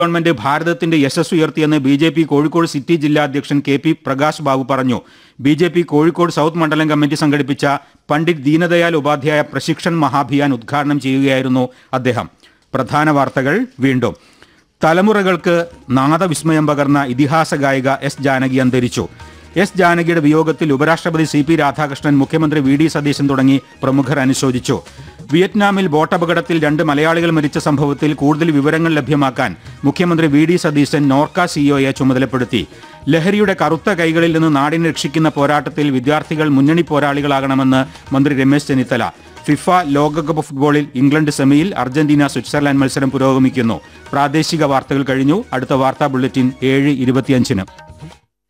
government ഭാരതത്തിന്റെ യശസ് ഉയർത്തിയെന്ന് B J P Kozhikode city ജില്ലാ അധ്യക്ഷൻ കെ പി പ്രകാശ് ബാബു പറഞ്ഞു B J P Kozhikode south മണ്ഡലം കമ്മിറ്റി സംഘടിപ്പിച്ച പണ്ഡിറ്റ് ദീനദയാൽ ഉപാധ്യായ പ്രശിക്ഷൺ മഹാഭിയാൻ ഉദ്ഘാടനം ചെയ്യുകയായിരുന്നു അദ്ദേഹം പ്രധാന വാർത്തകൾ വീണ്ടും തലമുറകൾക്ക് നാദവിസ്മയം പകർന്ന ഇതിഹാസ ഗായിക എസ് ജാനകി അന്തരിച്ചു എസ് ജാനകിയുടെ വിയോഗത്തിൽ ഉപരാഷ്ട്രപതി സി പി രാധാകൃഷ്ണൻ മുഖ്യമന്ത്രി വി ഡി സതീശൻ തുടങ്ങി പ്രമുഖർ അനുശോചിച്ചു വിയറ്റ്നാമിൽ ബോട്ടപകടത്തിൽ രണ്ട് മലയാളികൾ മരിച്ച സംഭവത്തിൽ കൂടുതൽ വിവരങ്ങൾ ലഭ്യമാക്കാൻ മുഖ്യമന്ത്രി വി ഡി സതീശൻ നോർക്ക സിഇഒയെ ചുമതലപ്പെടുത്തി ലഹരിയുടെ കറുത്ത കൈകളിൽ നിന്ന് നാടിനെ രക്ഷിക്കുന്ന പോരാട്ടത്തിൽ വിദ്യാർത്ഥികൾ മുന്നണി പോരാളികളാകണമെന്ന് മന്ത്രി രമേശ് ചെന്നിത്തല ഫിഫ ലോകകപ്പ് ഫുട്ബോളിൽ ഇംഗ്ലണ്ട് സെമിയിൽ അർജന്റീന സ്വിറ്റ്സർലാൻഡ് മത്സരം പുരോഗമിക്കുന്നു പ്രാദേശിക വാർത്തകൾ കഴിഞ്ഞു അടുത്ത വാർത്താ ബുള്ളറ്റിൻ ഏഴ് ഇരുപത്തിയഞ്ചിന്